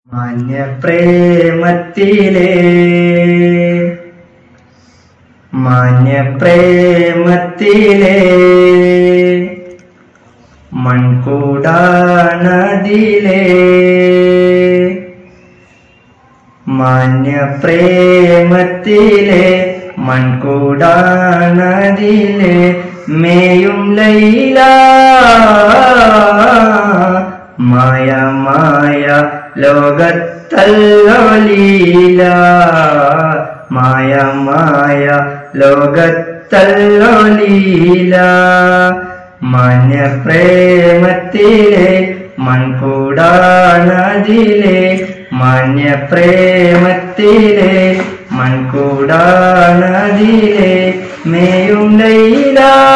മാന്യപ്രേമത്തിലേ മാന്യപ്രേമത്തിലേ മൺകൂടാണതിലേ മാന്യപ്രേമത്തിലെ മൺകൂടാണതിലെ മേയും ലൈല മായ മായ ലോകത്തല്ലോ ലീല മായ മായ ലോകത്തല്ലോ ലീല മാന്യപ്രേമത്തിലെ മൺകൂടാണതിലെ മാന്യപ്രേമത്തിലെ മൺകൂടാണതിലെ മേയും ലൈല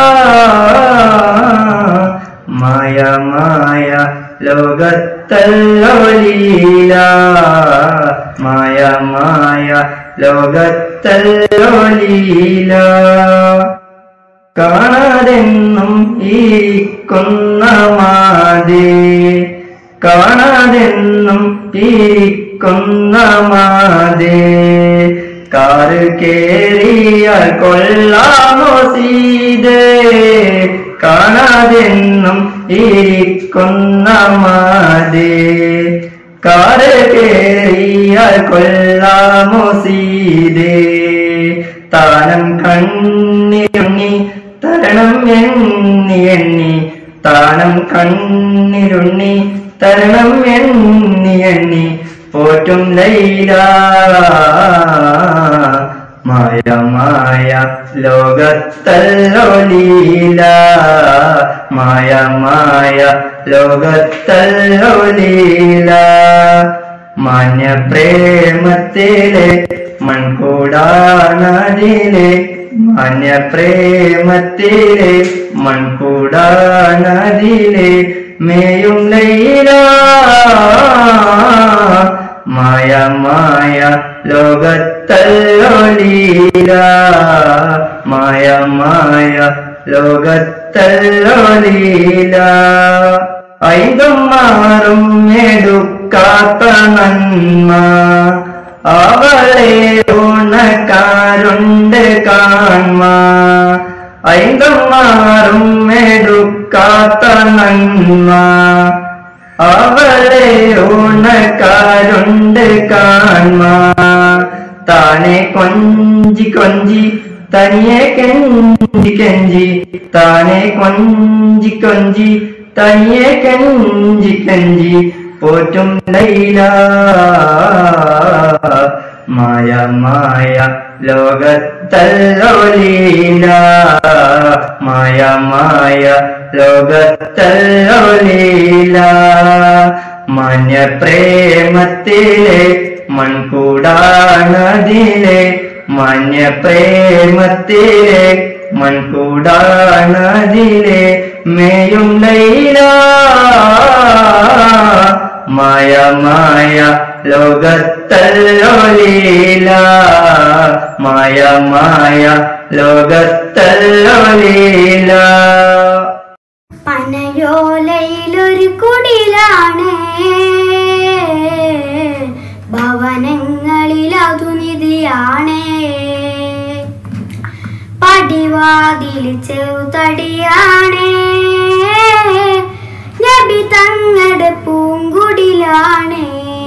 മായ മായ ലോകത്തല്ലോ ലീല മായ മായ ലോകത്തല്ലോ ലീല കാണാതെന്നും ഇരിക്കുന്ന മാതേ കാണാതെന്നും ഇരിക്കുന്ന മാതേ കാറ് കേറിയാൽ കൊള്ളാമോ സീതേ കാണാതെന്നും ഇരിക്കുന്ന മാതേ കാറ് കേറിയാൽ കൊള്ളാമോ സീതേ താനം കണ്ണിരുണ്ണി തരണം എണ്ണി എണ്ണി താനം കണ്ണിരുണ്ണി തരണം എണ്ണി എണ്ണി പോറ്റും ലൈല മായ മായ ലോകത്തല്ലോ ലീല മായ മായ ലോകത്തല്ലോ ലീല മാന്യപ്രേമത്തിലെ മൺകൂടാനതിലെ മാന്യപ്രേമത്തിലെ മൺകൂടാനതിലെ മേയും ലൈല മായ മായ ലോകത്തല്ലോ ലീല മായ മായ ലോകത്തല്ലോ ലീല ഐതും മാറും എടുക്കാത്ത നന്മ അവളെ ഉണക്കാരുണ്ട് കാൺമ ഐതും മാറും എടുക്കാത്ത നന്മ അവളെ ഉണക്കാരുണ്ട് കാൺമ താനെ കൊഞ്ചി കൊഞ്ചി തനിയെ കെഞ്ചി കെഞ്ചി താനെ കൊഞ്ചി കൊഞ്ചി തനിയെ കെഞ്ചി കെഞ്ചി പോറ്റും ലൈല മായ മായ ലോകത്തല്ലോ ലീല മായ മായ ലോകത്തല്ലോ ലീല മാന്യപ്രേമത്തിലെ മൺകൂടാണതിലെ മാന്യപ്രേമത്തിലെ മൺകൂടാണതിലെ മേയും ലൈല മായ മായ ലോകത്തല്ലോ ലീല മായ മായ ലോകത്തല്ലോ ലീല പനയോലയിലൊരു കുടിലാണ് ഭവനങ്ങളിൽ അതുനിധിയാണ് പടിവാതിൽ ചെറുതടിയാണ് നബി തങ്ങളുടെ പൂങ്കുടിലാണ്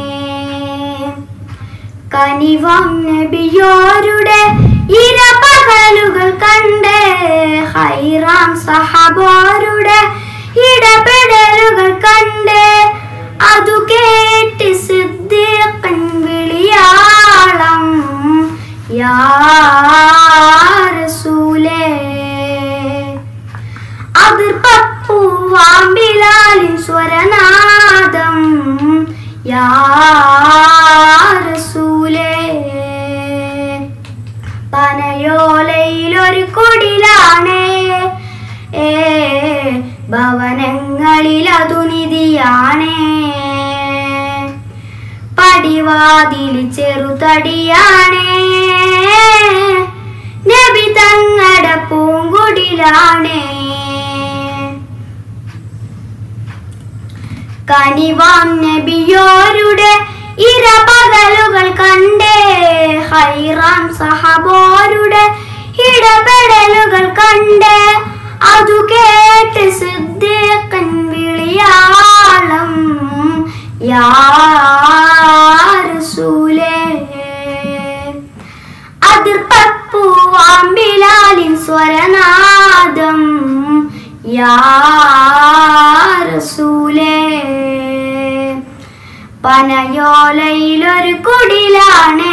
കനിവം നബിയോരുടെ ഇരപകലുകൾ കണ്ട് ഹൈറാം സഹബോരുടെ ഇടപെടലുകൾ കണ്ട് അതു കേട്ട് സിദ്ദീഖൻ വിളിയാളം യാ റസൂലേ അതിർ പപ്പുവാമ്പിലാലിൻ സ്വരനാദം യാ റസൂലേ പനയോലയിലൊരു കൊടിലാണ് ഏ ഭവനങ്ങളിൽ അതുനിധിയാണ് പടിവാതിൽ ചെറുതടിയാണ് നബി തങ്ങടെ പൂങ്കുടിലാണ് കനിവാം നബിയോരുടെ പോവാം സഹബോരുടെ ഇടപെടലുകൾ കണ്ട് അതു കേട്ട് സിദ്ദീഖൻ വിളിയാളം യാ റസൂലേ അതിർപ്പൂവാമ്പിലാലിൻ സ്വരനാദം യാ റസൂലേ പനയോലയിലൊരു കുടിലാണേ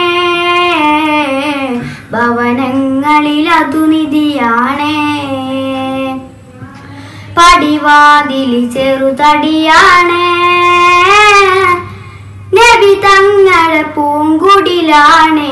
ഭവനങ്ങളിൽ അതുനിധിയാണേ പടിവാതിലി ചെറുതടിയാണേ നബി തങ്ങളെ പൂങ്കുടിലാണേ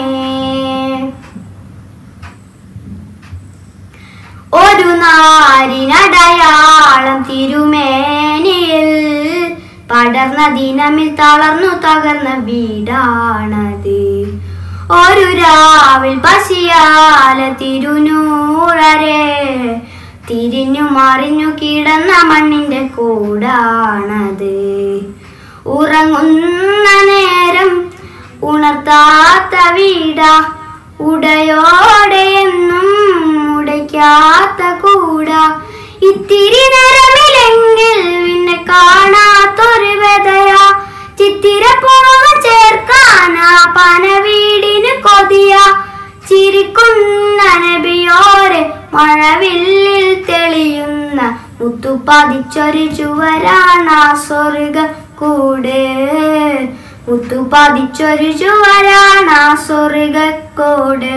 ഒരു നാരിനടയാളം തിരുമേനിയിൽ പടർന്ന ദിനമിൽ തളർന്നു തകർന്ന വീടാണത് ഒരു രാവിൽ പശിയാല തിരുനൂറരെ തിരിഞ്ഞു മറിഞ്ഞു കിടന്ന മണ്ണിന്റെ കൂടാണത് ഉറങ്ങുന്ന നേരം ഉണർത്താത്ത വീടാ ഉടയോടെ എന്നും ഉടയ്ക്കാത്ത കൂട ഇത്തിരി നേരമില്ലെങ്കിൽ പിന്നെ കാണാത്തൊരു വെതയാ ചിത്തിര പൂവ് ചേർക്കാനാ പന വീടിന് കൊതിയ ചിരിക്കുന്ന നബിയോരെ മഴവില്ലിൽ തെളിയുന്ന മുത്തുപതിച്ചൊരു ചുവരാണ സ്വർഗ കൂട് മുത്തുപതിച്ചൊരു ചുവരാണ സ്വർഗക്കോട്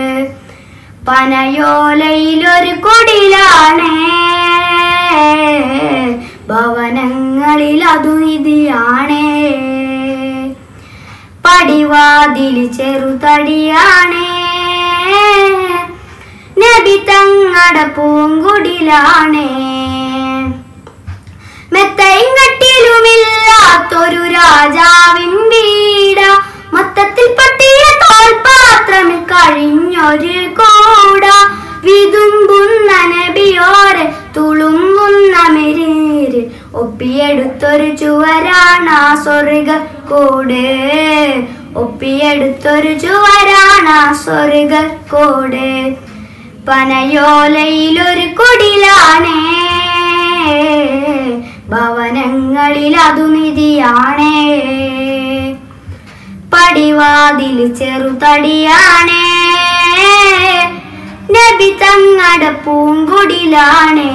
പനയോലയിലൊരു കുടിലാണേ ഭവനങ്ങളിൽ അതു നിധിയാണേ പടിവാതിൽ ചെറുതടിയാണേ നബി തങ്ങട പൂങ്കുടിലാണേ മെത്തയും കട്ടിലുമില്ലാത്തൊരു രാജാവിൻ വീട മൊത്തത്തിൽ പട്ടിയ തോൽപാത്രമിൽ കഴിഞ്ഞൊരു കൂട വിതുമ്പുന്ന നബിയോരെ തുളുമ്പുന്ന മെരീര് ഒപ്പിയെടുത്തൊരു ചുവരാണ് ആ സ്വർഗ കൂട് ഒപ്പിയെടുത്തൊരു ചുവരാണ് ആ സ്വർഗ കൂട് പനയോലയിലൊരു കുടിലാണേ ഭവനങ്ങളിൽ അതു നിധിയാണേ പടിവാതിൽ ചെറുതടിയാണേ നബി തങ്ങട പൂങ്കുടിലാണേ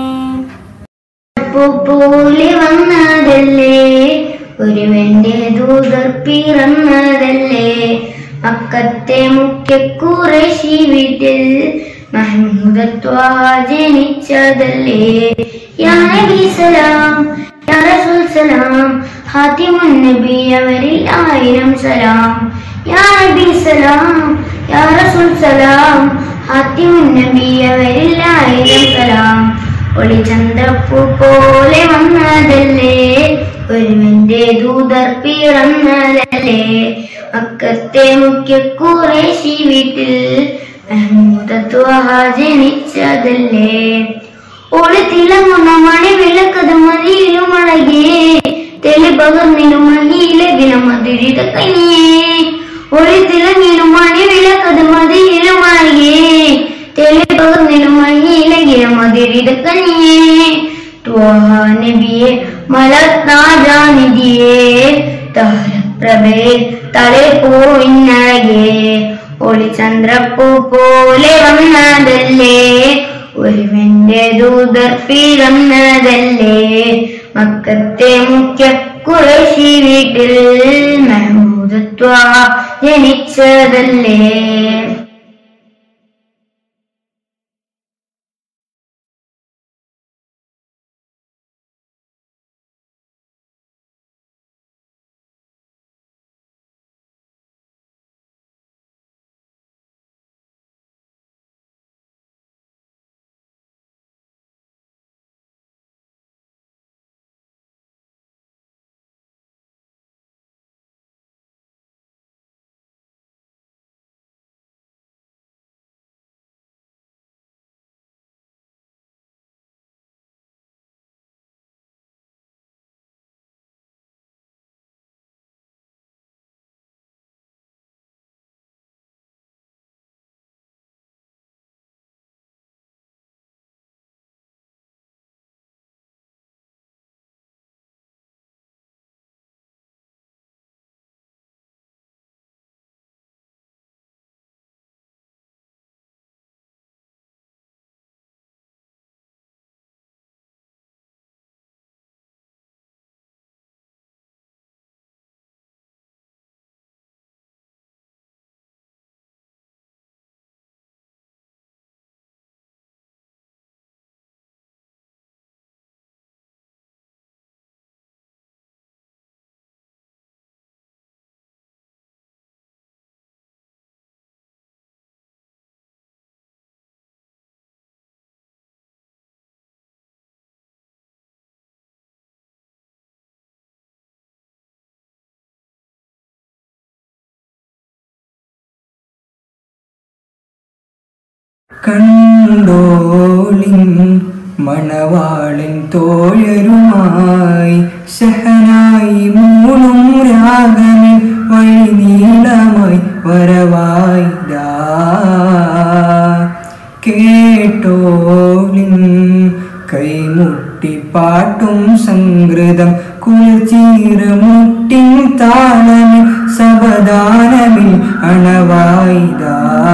പൂപ്പൂലി വന്നതല്ലേ ഒരുവന്റെ ദൂതർ പിറന്നതല്ലേ മക്കത്തെ മുഖ്യ കുറശി വീട്ടിൽ മഹ്മൂദത്വ ജനിച്ചതല്ലേ യാ നബി സലാം യാ റസൂൽ സലാം ഹാത്തിമുൻ നബി അവരിൽ ആയിരം സലാം യാ നബി സലാം യാ റസൂൽ സലാം ഹാത്തിമുൻ നബി അവരിൽ ആയിരം സലാം ഒളിചന്ദ്രപ്പൂ പോലെ വന്നതല്ലേ ഒരുവന്റെ ദൂതർ പിറന്നതല്ലേ മക്കത്തെ മുഖ്യ കുറേശി വീട്ടിൽ മഹ്മൂദത്വ ജനിച്ചതല്ലേ ഒളി തിളങ്ങുന്ന മണി വിളക്കത് മതിയിലും അഴകേ തെളി പകർന്നിലും മഹിയിലെ ദിനമതിരിത കനിയേ ഒളി തിളങ്ങിലും മണി വിളക്കത് മതിയിലും അഴകേ തെളി പകർന്നിലും മഹിയിലെ ദിനമതിരിത കനിയേ ത്വാഹ നബിയെ മലത്നാജാനിധിയേ താരപ്രഭേ തളെ പോയിന്നഴകേ ഒളിചന്ദ്രപ്പൂ പോലെ വന്നതല്ലേ ഒരുവന്റെ ദൂതർ പിറന്നതല്ലേ മക്കത്തെ മുഖ്യ കുറശി വീട്ടിൽ മഹമൂദത്വ ജനിച്ചതല്ലേ കണ്ടോളിൻ മണവാളൻ തോഴരുമായി ശഹനായി മൂളും രാഗമിൽ വഴി നീളമായി വരവായി ദാ കേട്ടോളിൻ കൈമുട്ടി പാട്ടും സംഗൃതം കുളിച്ചീറമുട്ടിൻ താളമിൽ സവധാനമിൽ അണവായിതാ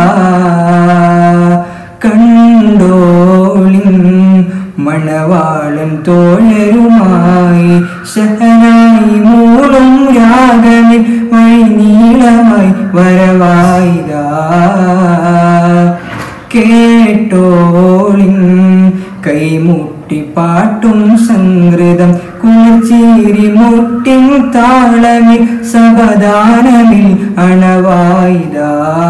കണ്ടോളിൻ മണവാളൻ തോഴരുമായി ശഹനായി മൂളും രാഗമിൽ വഴി നീളമായി വരവായിതാ കേട്ടോളിൻ കൈമുട്ടി പാട്ടും സംഗൃതം കുളിച്ചീരി മുട്ടിൻ താളമിൽ സവധാനമിൽ അണവായിതാ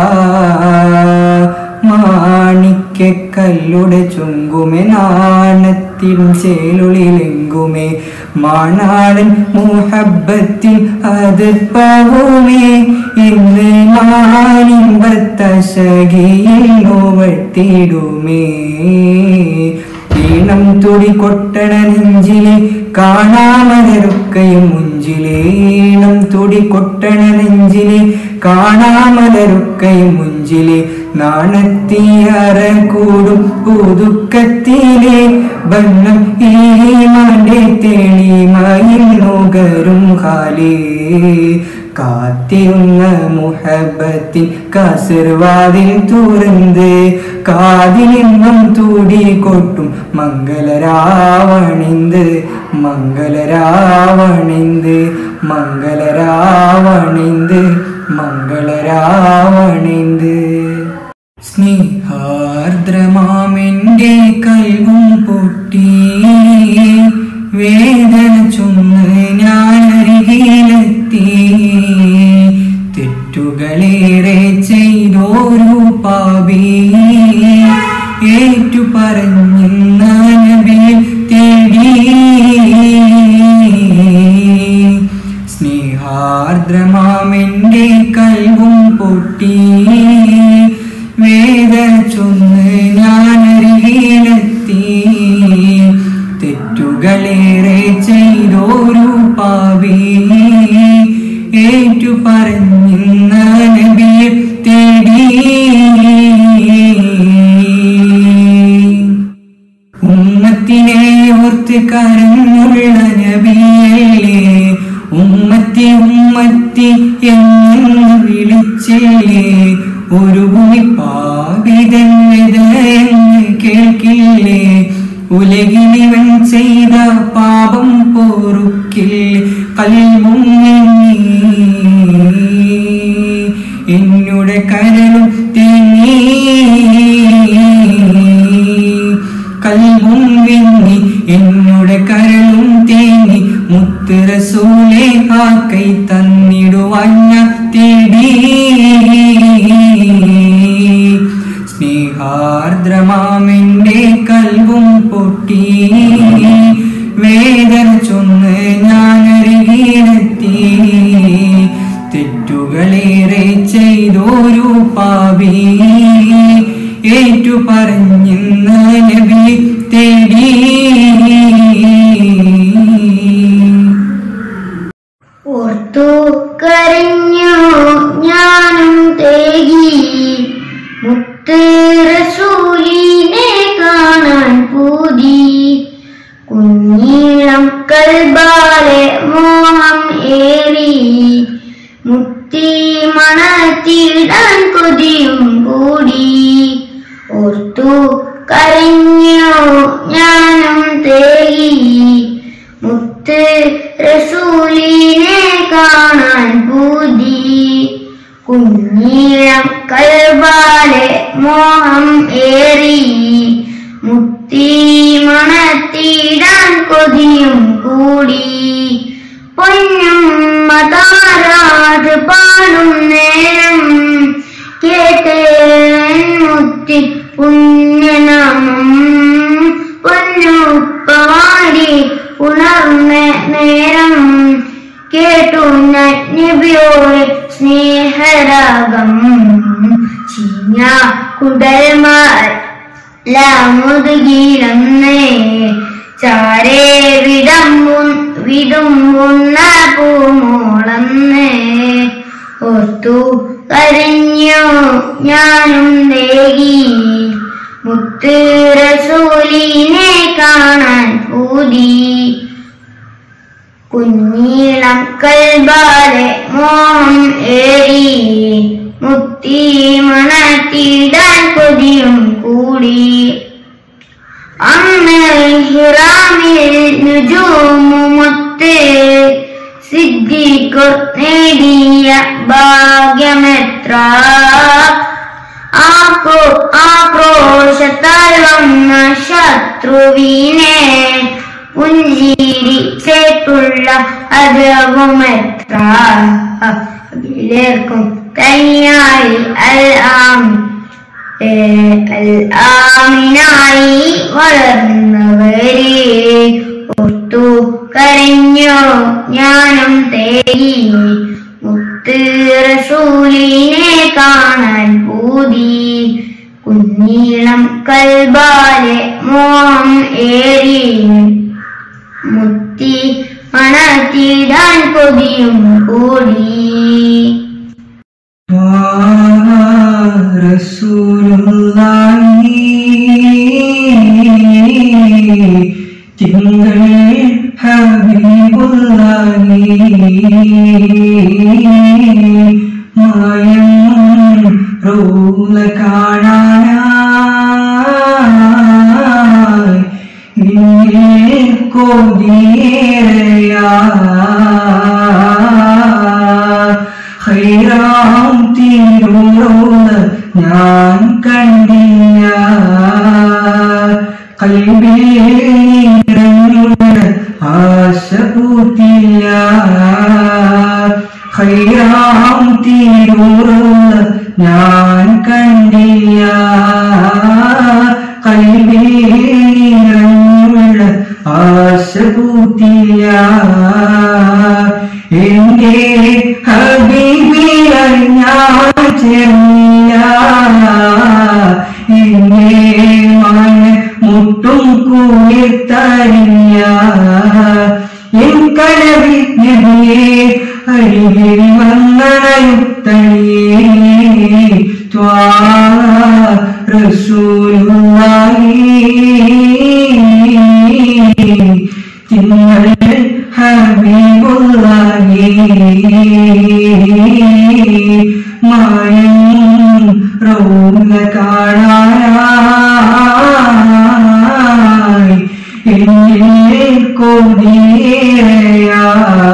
മാണിക്കല്ലുടെ ചുങ്കുമേ നാണത്തിൻ ചേലുളിലെങ്കുമേ മാണാളൻ മുഹബത്തിൽ അത് പവുമേ ഇന്ന് മാനിമ്പത്തശകിയിൽ നോവട്ടിടുമേ ഈണം തുടി കൊട്ടണ നെഞ്ചിലെ കാണാമലരുക്കയും മുഞ്ചിലെ ഈണം തുടി കൊട്ടണ നെഞ്ചിലെ കാണാമലരുക്കയും മുഞ്ചിലെ നാണത്തിയറ കൂടും പുതുക്കത്തിലെ ബന്ധം ഈ മാന്റെ തെളിമയിൽ നുകരും ഹാലേ കാത്തിരുന്ന മുഹബത്തിൻ കസിർവാതിൽ തുറന്ന് കാതിലിന്നും തൂടി കൊട്ടും മംഗളരാവണിന്ത് മംഗളരാവണിന്ത് മംഗളരാവണിന്ത് മംഗളരാവണിന്ത് സ്നേഹാർദ്രമാമെന്റെ കൽവും പൊട്ടി വേദന ചൊന്ന് ഞാനരികിലെത്തി തെറ്റുകളേറെ ചെയ്തോരു പാപി ഏറ്റു പറഞ്ഞിന്ന നബിയിൽ തേടി സ്നേഹാർദ്രമാമെന്റെ കൽവും പൊട്ടി വേദന ചൊന്ന് ഞാനരികിലെത്തി തെറ്റുകളേറെ ചെയ്തോരു പാവി ഏറ്റു പറഞ്ഞിന്ന നബിയെ തേടി ഉമ്മത്തിനെ ഓർത്ത് കരഞ്ഞുള്ള നബിയല്ലേ ഉമ്മത്തി ഉമ്മത്തി എന്ന് വിളിച്ചില്ലേ ഒരു ഭൂമി പാപിതന്നെന്ന് കേൾക്കില്ലേ ഉലകിലിവൻ ചെയ്ത പാപം പോറുക്കില്ലേ കൽവും എന്നുടെ കരളും തേങ്ങി കൽവും വിങ്ങി എന്നുടെ കരളും തേങ്ങി മുത്ത് റസൂലെ ആ കൈ തന്നിടുവാൻ ഞാൻ തേടി സ്നേഹാർദ്രമാമെന്റെ കൽവും പൊട്ടി വേദന ചൊന്ന് ഞാൻ അരികിലെത്തി തെറ്റുകളേറെ ചെയ്തോരു പാവി ഏറ്റു പറഞ്ഞിന്ന നബി തേടി ഓർത്തു കരഞ്ഞു ഞാനും തേകി മുത്ത് റസൂലിനെ കാണാൻ പൂതി കുഞ്ഞീളം കൽബാലെ മോഹം ഏറി മുത്തി മണത്തിടാൻ കൊതിയും കൂടി ഓർത്തു കരഞ്ഞു ഞാനും തേകി മുത്ത് റസൂലിനെ കാണാൻ പൂതി കുഞ്ഞീളം കൽബാലെ മോഹം ഏറി മുത്തി മണത്തിടാൻ കൊതിയും കൂടി പൊന്നും മതാരാത് പാടും നേരം കേട്ടേ മുത്തി പുണ്യനാമം പൊന്നുപ്പവാടി ഉണർന്ന നേരം കേട്ടു ഞാൻ നബിയോട് സ്നേഹരാഗം ചീഞ്ഞ കുടൽമാർ ലമുതുകിലന്ന് ചാരേ വിടമ്പു വിടുമ്പുന്ന പൂമോളന്ന് ഓർത്തു കരഞ്ഞു ഞാനും ദേഹി മുത്ത് റസൂലിനെ കാണാൻ പൂതി കുഞ്ഞീളം കൽബാലെ മോഹം ഏറി മുത്തി മണത്തിടാൻ കൊതിയും കൂടി അന്ന് ഹിറാമിൽ നുജൂമുമൊത്ത് സിദ്ധിക്കു നേടിയ ഭാഗ്യമെത്ര ആക്കോ ആക്രോശത്താൽ വന്ന ശത്രുവിനെ പുഞ്ചിരിച്ചിട്ടുള്ള അതവുമെത്ര അതിലേർക്കും തയ്യായി അൽ ആം ഏ, അൽ ആമിനായി വളർന്നവരെ ഒത്തു കരഞ്ഞോ ഞാനും തേടി മുത്ത് റസൂലിനെ കാണാൻ പൂതി കുഞ്ഞീളം കൽബാലെ മോഹം ഏറി മുത്തി മണത്തിടാൻ കൊതിയും കൂടി തിങ്കൾ ഹബീബുല്ലാഹി മായം റൂല കാണാനായി നിന്നെ കൊതിയേറയാ ഹൈറാം തീരുറോന്ന് ഞാൻ കണ്ടില്ല കൽബിൽ നിറഞ്ഞുള്ള ആശ പൂത്തില്ല ഹൈറാം തീരുറോന്ന് ഞാൻ കണ്ടില്ല കൽബിൽ നിറഞ്ഞുള്ള ആശ പൂത്തില്ല എന്റെ ഹബീബിയായി ഞാൻ ചെറിയ എന്നെ മന മുട്ടും കൂടിത്തരില്ല എൻ കനവിൽ നബിയെ അരികിൽ വന്നണയുത്തണിയേ ത്വാ റസൂലുള്ളാഹി തിങ്കൾ ഹബീബുള്ളാഹി മായം റൗല കാണാനായി എന്നെ കൊതിയേറയാ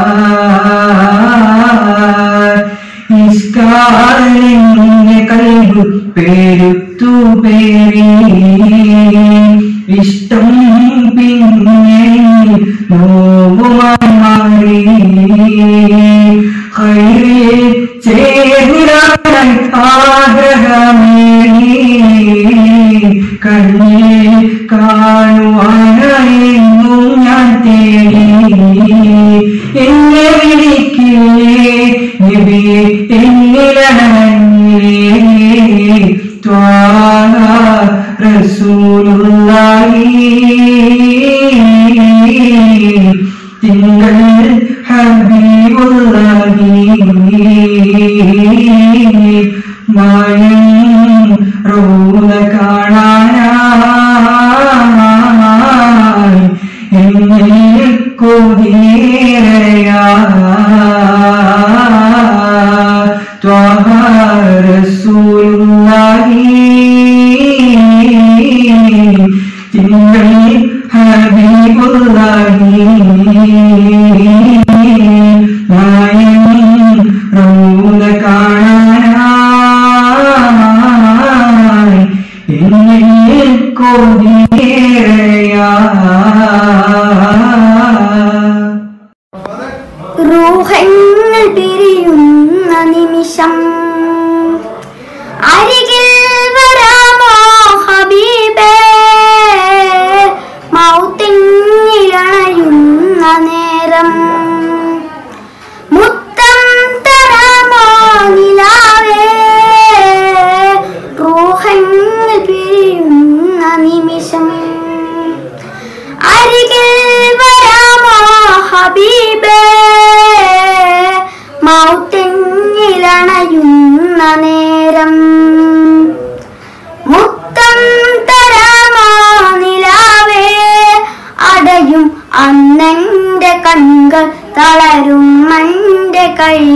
ഇസ്കാലിന്റെ കൽബ് പെരുത്തു പേരി ഇഷ്ടം പിന്നെ നോവുമായി മാറി ഹൈറിൽ ചേർന്നിടാൻ ആഗ്രഹമേറി കണ്ണിൽ കാണുവാനായെന്നും ഞാൻ തേടി എന്നെ വിളിക്കില്ലേ നബിയെ എന്നിലേ ത്വാഹ റസൂലുള്ളാഹി തിങ്കൾ ഹബീബുള്ളാഹി മായം റൂല കാണാനായി എന്നെ കൊതിയേറയാ ത്വഹ റസൂലുള്ളാഹി തിങ്കൾ ഹബീബുള്ളാഹി മായം റൂല കാണാനായി എന്നെ കൊതിയേറയാ റൂഹങ്ങൾ പിരിയുന്ന നിമിഷം അരികിൽ വരാമോ ഹബീബേ മൗത്തിങ്ങിലണയുന്ന നേരം മുത്തം തരാമോ നിലാവേ റൂഹങ്ങൾ പിരിയുന്ന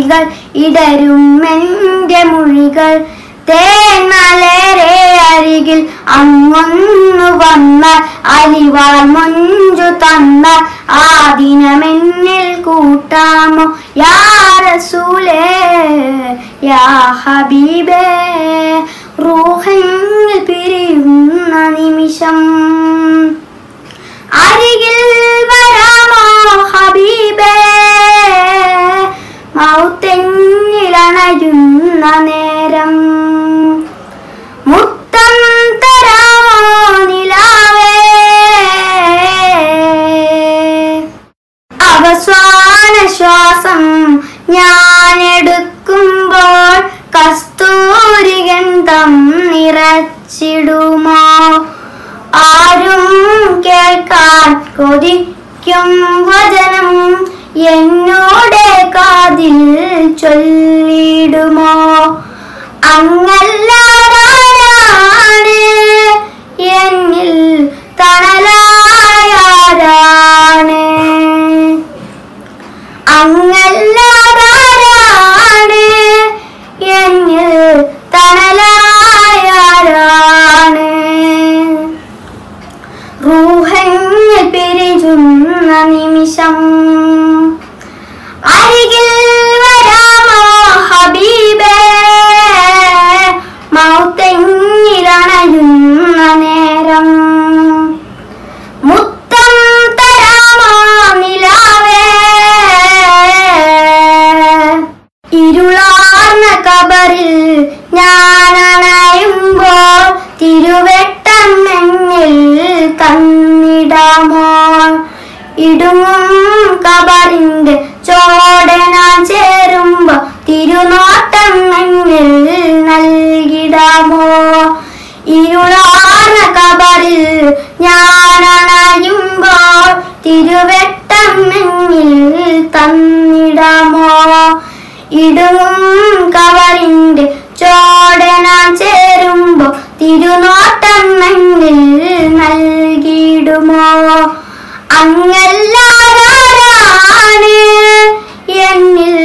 വഴികൾ ഇടരും എൻ്റെ മൊഴികൾ തേന്മലരെ അരികിൽ അങ്ങൊന്നു വന്ന അലിവാൾ മൊഞ്ചു തന്ന ആ ദിനമെന്നിൽ കൂട്ടാമോ യാ റസൂലേ യാ ഹബീബേ റൂഹങ്ങിൽ പിരിയുന്ന നിമിഷം അരികിൽ വരാമോ ഹബീബേ മൗത്തെന്നിലണയുന്ന നേരം മുത്തം തരാമോ നിലാവേ അവസാന ശ്വാസം ഞാൻ എടുക്കുമ്പോൾ കസ്തൂരി ഗന്ധം നിറച്ചിടുമോ ആരും കേൾക്കാൻ കൊതിക്കും വചനം എന്നോട് കാതിൽ ചൊല്ലിടുമോ അങ്ങല്ലാരാണ് എന്നിൽ തണലായാരാണ് അങ്ങല്ലാരാണ് എന്നിൽ തണലായാരാണ് റൂഹങ്ങൾ പിരിയുന്ന നിമിഷം അരികിൽ വരാമോ ഹബീബേ മൗത്തെങ്ങിലണയുന്ന നേരം മുത്തം തരാമോ നിലാവേ ഇരുളാർന്ന കബറിൽ ഞാൻ അണയുമ്പോൾ തിരുവെട്ടം എന്നിൽ തന്നിടാമോ ഇടുങ്ങും കബറിന്റെ ചോടെ ഞാൻ ചേരുമ്പോ തിരുനോട്ടം എന്നിൽ നൽകിടാമോ ഇരുളാർന്ന കബറിൽ ഞാൻ അണയുമ്പോൾ തിരുവെട്ടം എന്നിൽ തന്നിടാമോ ഇടുങ്ങും കവറിന്റെ ചോടെ ഞാൻ ചേരുമ്പോ തിരുനോട്ടം എന്നിൽ നൽകിയിടുമോ അങ്ങല്ലാരാണ് എന്നിൽ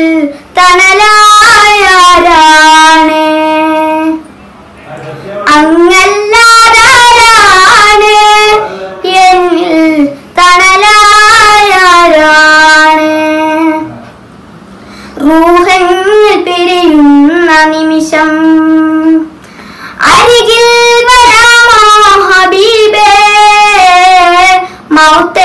തണലായാരാണ് അങ്ങല്ലാരാണ് എന്നിൽ തണലായാരാണ് റൂഹങ്ങൾ പിരിയുന്ന നിമിഷം അരികിൽ വരാമോ ഹബീബേ മൗത്ത